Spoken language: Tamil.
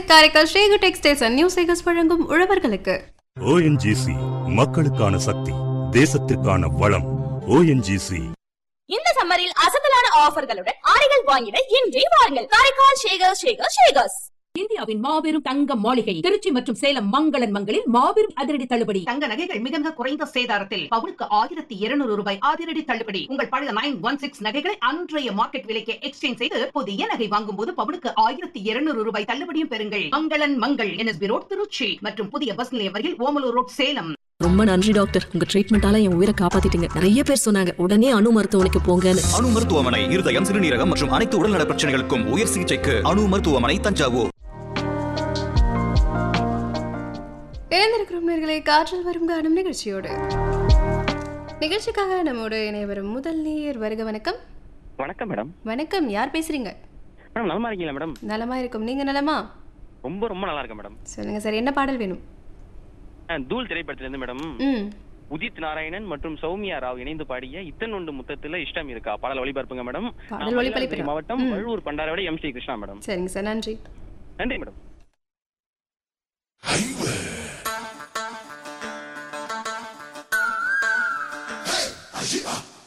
காரைக்கால் ஸ்ரீகு டெக்ஸ்டைல்ஸ் அண்ட் நியூ சேகர்ஸ் வழங்கும் உழவர்களுக்கு ஓஎன்ஜிசி மக்களுக்கான சக்தி தேசத்திற்கான வளம் ஓஎன்ஜிசி இந்த சம்மரில் அசத்தலான ஆஃபர்களுடன் ஆடைகள் வாங்கிட இன்றே வாருங்கள் காரைக்கால் ஷேகர் ஷேகர் ஷேகர்ஸ் இந்தியாவின் மாபெரும் தங்க மாளிகை திருச்சி மற்றும் சேலம் மங்களன் மங்களில் மாபெரும் அதிரடி தள்ளுபடி தங்க நகைகள் மிக மிக குறைந்த சேதாரத்தில் பவுனுக்கு ஆயிரத்தி இருநூறு ரூபாய் அதிரடி தள்ளுபடி உங்கள் பழைய நைன் ஒன் சிக்ஸ் நகைகளை அன்றைய மார்க்கெட் விலைக்கு எக்ஸ்சேஞ்ச் செய்து புதிய நகை வாங்கும் போது பவுனுக்கு ஆயிரத்தி இருநூறு ரூபாய் தள்ளுபடியும் பெறுங்கள் மங்களன் மங்கள் என்எஸ்பி ரோட் திருச்சி மற்றும் புதிய பஸ் நிலையம் வரையில் ஓமலூர் ரோட் சேலம் ரொம்ப நன்றி டாக்டர் உங்க ட்ரீட்மெண்டால என் உயிரை காப்பாத்திட்டீங்க நிறைய பேர் சொன்னாங்க உடனே அணு மருத்துவமனைக்கு போங்கன்னு அணு மருத்துவமனை இருதயம் சிறுநீரகம் மற்றும் அனைத்து உடல்நல பிரச்சனைகளுக்கும் உயர் சிகிச்சைக்கு அணு மருத்துவமனை தஞ்சாவூர் இணைந்திருக்கிறோம் நேர்களை காற்றில் வரும் காணும் நிகழ்ச்சியோடு நிகழ்ச்சிக்காக நம்மோடு இணைய வரும் முதல் நேயர் வருக வணக்கம் வணக்கம் மேடம் வணக்கம் யார் பேசுறீங்க மேடம் நலமா இருக்கீங்களா மேடம் நலமா இருக்கும் நீங்க நலமா ரொம்ப ரொம்ப நல்லா இருக்கேன் மேடம் சொல்லுங்க சார் என்ன பாடல் வேணும் அஹ், தூள் திரைப்படத்திலிருந்து மேடம் ம் உதித் நாராயணன் மற்றும் சௌமியா ராவ் இணைந்து பாடிய இத்தனொண்டு முத்தத்துல இஷ்டம் இருக்கா பாடல் ஒளிபரப்புங்க மேடம் பாடல் நான் ஒளிபரப்பு. மயிலாடுதுறை மாவட்டம் ம். Vazhuvoor Pandaravadai M C Krishna madam சரிங்க சார் நன்றி நன்றி மேடம் Hey,